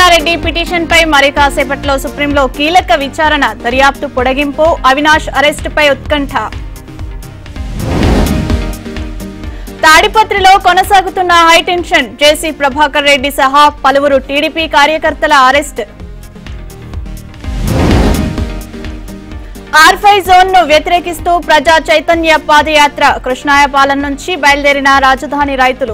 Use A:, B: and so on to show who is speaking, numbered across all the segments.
A: సునీతారెడ్డి పిటిషన్పై మరి కాసేపట్లో సుప్రీంలో కీలక విచారణ దర్యాప్తు పొడిగింపు అవినాష్ అరెస్టుపై ఉత్కంఠ తాడిపత్రిలో కొనసాగుతున్న హైటెన్షన్ జేసీ ప్రభాకర్ రెడ్డి సహా పలువురు టీడీపీ కార్యకర్తల అరెస్ట్ ఆర్ఫై జోన్ ను వ్యతిరేకిస్తూ ప్రజా చైతన్య పాదయాత్ర కృష్ణాయపాలెం నుంచి బయలుదేరిన రాజధాని రైతులు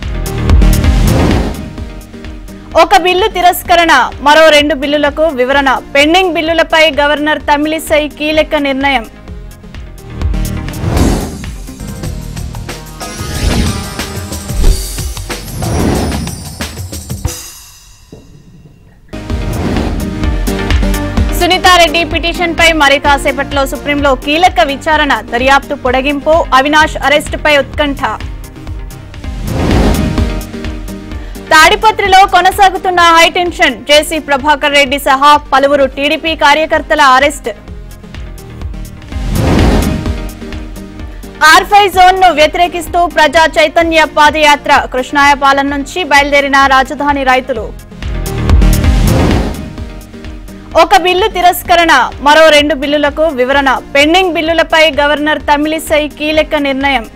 A: ఒక బిల్లు తిరస్కరణ మరో రెండు బిల్లులకు వివరణ పెండింగ్ బిల్లులపై గవర్నర్ తమిళిసై కీలక నిర్ణయం సునీతారెడ్డి పిటిషన్పై మరి కాసేపట్లో సుప్రీంలో కీలక విచారణ దర్యాప్తు పొడిగింపు అవినాష్ అరెస్టుపై ఉత్కంఠ తాడిపత్రిలో కొనసాగుతున్న హైటెన్షన్ జేసీ ప్రభాకర్ రెడ్డి సహా పలువురు టీడీపీ కార్యకర్తల అరెస్ట్ ఆర్ఫై జోన్ ను వ్యతిరేకిస్తూ ప్రజా చైతన్య పాదయాత్ర కృష్ణాయపాలెం నుంచి బయలుదేరిన రాజధాని రైతులు ఒక బిల్లు తిరస్కరణ మరో రెండు బిల్లులకు వివరణ పెండింగ్ బిల్లులపై గవర్నర్ తమిళిసై కీలక నిర్ణయం